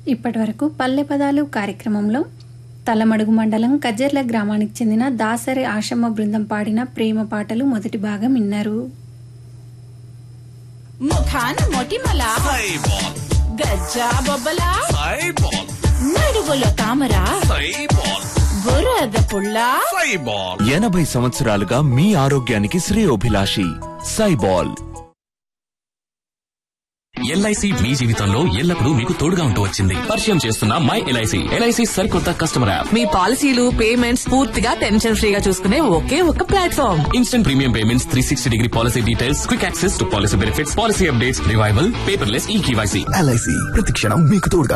ఇప్పటి వరకు పల్లె పదాలు కార్యక్రమంలో తలమడుగు మండలం కజర్ల గ్రామానికి చెందిన దాసరి ఆశమ్మ బృందం పాడిన ప్రేమ పాటలు మొదటి భాగం విన్నారు ముఖాన మొటిమల సైబాల్ గజ్జా బొబ్బల సైబాల్ నడువులో తామర సైబాల్ బురద పుల్ల సైబాల్ ఎనభై సంవత్సరాలుగా మీ ఆరోగ్యానికి శ్రేయోభిలాషి సైబాల్ ఎల్ఐసి మీ జీవితంలో ఎల్లప్పుడూ మీకు తోడుగా ఉంటూ వచ్చింది పరిచయం చేస్తున్న మై ఎల్ఐసి ఎల్ఐసి సరికొత్త కస్టమర్ యాప్ మీ పాలసీలు పేమెంట్స్ పూర్తిగా టెన్షన్ ఫ్రీగా చూసుకునే ఒకే ఒక platform instant premium payments three sixty degree policy details quick access to policy benefits policy updates revival paperless e KYC LIC ప్రతిక్షణం మీకు తోడుగా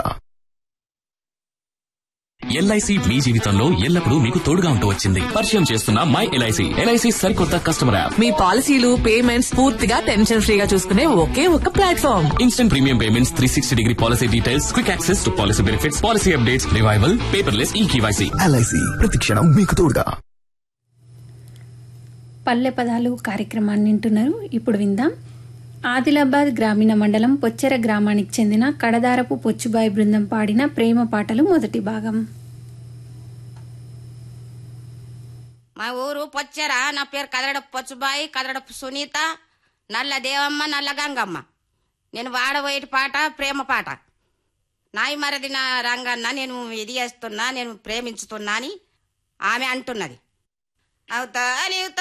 ఎల్ఐసి మీ జీవితంలో ఎల్లప్పుడూ మీకు తోడుగా ఉంటూ వచ్చింది పరిచయం చేస్తున్న మై ఎల్ఐసి ఎల్ఐసి సరికొత్త కస్టమర్ యాప్ మీ పాలసీలు పేమెంట్స్ పూర్తిగా టెన్షన్ ఫ్రీగా చూసుకునే ఒకే ఒక platform instant premium payments three sixty degree policy details quick access to policy benefits policy updates revival paperless e KYC LIC ప్రతిక్షణం మీకు తోడుగా పల్లె పదాలు కార్యక్రమాన్ని వింటున్నారు ఇప్పుడు విందాం ఆదిలాబాద్ గ్రామీణ మండలం పొచ్చెర గ్రామానికి చెందిన కడదారపు పొచ్చుబాయి బృందం పాడిన ప్రేమ పాటలు మొదటి భాగం మా ఊరు పొచ్చెర నా పేరు కదరడపు పొచ్చుబాయి కదరడపు సునీత నల్ల దేవమ్మ నల్ల గంగమ్మ నేను వాడబోయేటి పాట ప్రేమ పాట నాయి మరది నా రంగన్న నేను ఇది చేస్తున్నా నేను ప్రేమించుతున్నా అని ఆమె అంటున్నది అవుతా